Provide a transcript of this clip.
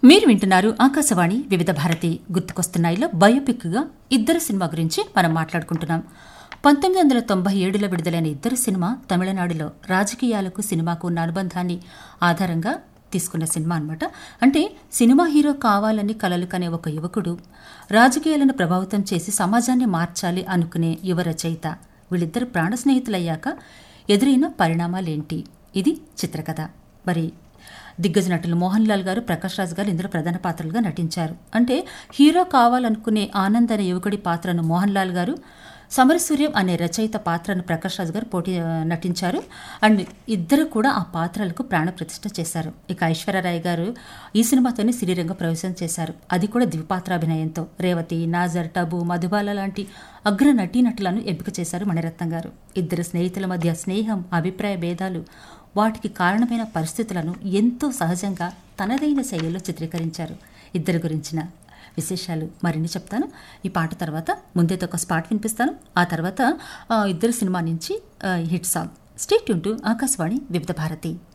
మీరు వింటున్నారు ఆకాశవాణి వివిధ భారతి గుర్తుకొస్తున్నాయిలో బయోపిక్గా ఇద్దరు సినిమా గురించి మనం మాట్లాడుకుంటున్నాం పంతొమ్మిది వందల తొంభై ఏడులో విడుదలైన ఇద్దరు సినిమా తమిళనాడులో రాజకీయాలకు సినిమాకు ఉన్న అనుబంధాన్ని ఆధారంగా తీసుకున్న సినిమా అన్నమాట అంటే సినిమా హీరో కావాలని కలలు కనే ఒక యువకుడు రాజకీయాలను ప్రభావితం చేసి సమాజాన్ని మార్చాలి అనుకునే యువ రచయిత వీళ్ళిద్దరు ప్రాణ స్నేహితులయ్యాక ఎదురైన పరిణామాలేంటి ఇది చిత్రకథ మరి దిగ్గజ నటులు మోహన్ లాల్ గారు ప్రకాష్ రాజ్ గారు ఇందులో ప్రధాన పాత్రలుగా నటించారు అంటే హీరో కావాలనుకునే ఆనంద్ అనే యువకుడి పాత్రను మోహన్ లాల్ గారు సమరసూర్యం అనే రచయిత పాత్రను ప్రకాష్ రాజ్ గారు పోటీ నటించారు అండ్ ఇద్దరు కూడా ఆ పాత్రలకు ప్రాణప్రతిష్ఠ చేశారు ఇక ఐశ్వర్యరాయ్ గారు ఈ సినిమాతోనే సిరిరంగ ప్రవేశం చేశారు అది కూడా ద్విపాత్రాభినయంతో రేవతి నాజర్ టబు మధుబాల లాంటి అగ్ర నటీనటులను ఎంపిక చేశారు మణిరత్నం గారు ఇద్దరు స్నేహితుల మధ్య స్నేహం అభిప్రాయ భేదాలు వాటికి కారణమైన పరిస్థితులను ఎంతో సహజంగా తనదైన శైలిలో చిత్రీకరించారు ఇద్దరి గురించిన విశేషాలు మరిన్ని చెప్తాను ఈ పాట తర్వాత ముందైతే ఒక స్పాట్ వినిపిస్తాను ఆ తర్వాత ఆ, ఇద్దరు సినిమా నుంచి ఆ, hit song state to Akashvani Vividh Bharati